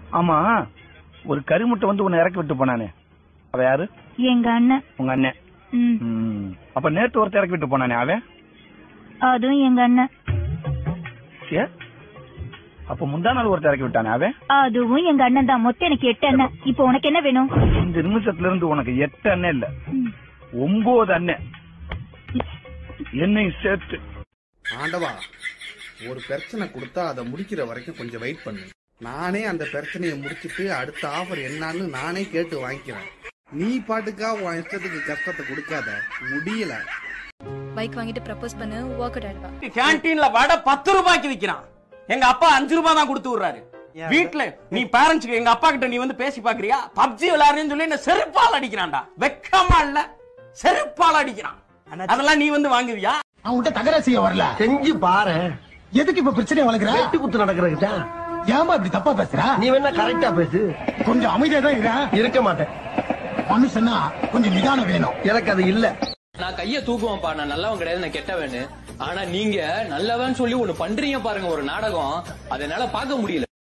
ஆமா ஒரு கருமுட்டை வந்து உன்னை இறக்கி விட்டு போனானே அவ யாரு எங்க அண்ணன் உங்க அண்ணன் ம், ம். அப்ப நேத்து ஒருத்தர் இறக்கி விட்டு போனானே அவன் அதுவும் எங்க அண்ணன் ஏ? அப்ப முந்தா நாள் ஒருத்தர் இறக்கி விட்டானே அவன் அதுவும் எங்க அண்ணன் தான் மொத்தம் எனக்கு எட்டு அண்ணன் இப்போ உனக்கு என்ன வேணும் இந்த நிமிஷத்துல இருந்து உனக்கு எட்டு அண்ணன் இல்ல ம். ஒன்பது அண்ணன் என்னையும் சேர்த்து ஆண்டவா ஒரு பிரச்சனை கொடுத்தா அதை முடிக்கிற வரைக்கும் கொஞ்சம் வெயிட் பண்ணு நானே அந்த பிரச்சனையை முடிச்சிட்டு அடுத்த ஆஃபர் என்னன்னு நானே கேட்டு வாங்கிக்கிறேன் நீ பாட்டுக்கா உன் இஷ்டத்துக்கு கஷ்டத்தை கொடுக்காத முடியல பைக் வாங்கிட்டு ப்ரப்போஸ் பண்ணு ஒர்க் அவுட் ஆயிடுவா கேன்டீன்ல வடை பத்து ரூபாய்க்கு விக்கிறான் எங்க அப்பா அஞ்சு ரூபாய் தான் கொடுத்து விடுறாரு வீட்ல நீ பேரண்ட்ஸ்க்கு எங்க அப்பா கிட்ட நீ வந்து பேசி பாக்குறியா பப்ஜி விளையாடுறேன்னு சொல்லி என்ன செருப்பால் அடிக்கிறான்டா வெக்கமா இல்ல செருப்பால் அடிக்கிறான் அதெல்லாம் நீ வந்து வாங்குவியா அவன்கிட்ட தகராறு செய்ய வரல செஞ்சு பாரு எதுக்கு இப்ப பிரச்சனை வளர்க்குற வெட்டி குத்து நடக்கிறதுக்கு ஏமா இப்படி தப்பா பேசுற நீ வேணா கரெக்டா பேசு கொஞ்சம் அமைதியா தான் இருக்க இருக்க மாட்டேன் மனுஷனா கொஞ்சம் நிதானம் வேணும் எனக்கு அது இல்ல நான் கைய தூக்குவேன்ப்பா நான் நல்லவன் கிடையாது நான் கெட்டவன்னு ஆனா நீங்க நல்லவன் சொல்லி ஒண்ணு பண்றீங்க பாருங்க ஒரு நாடகம் அதை என்னால பார்க்க முடியல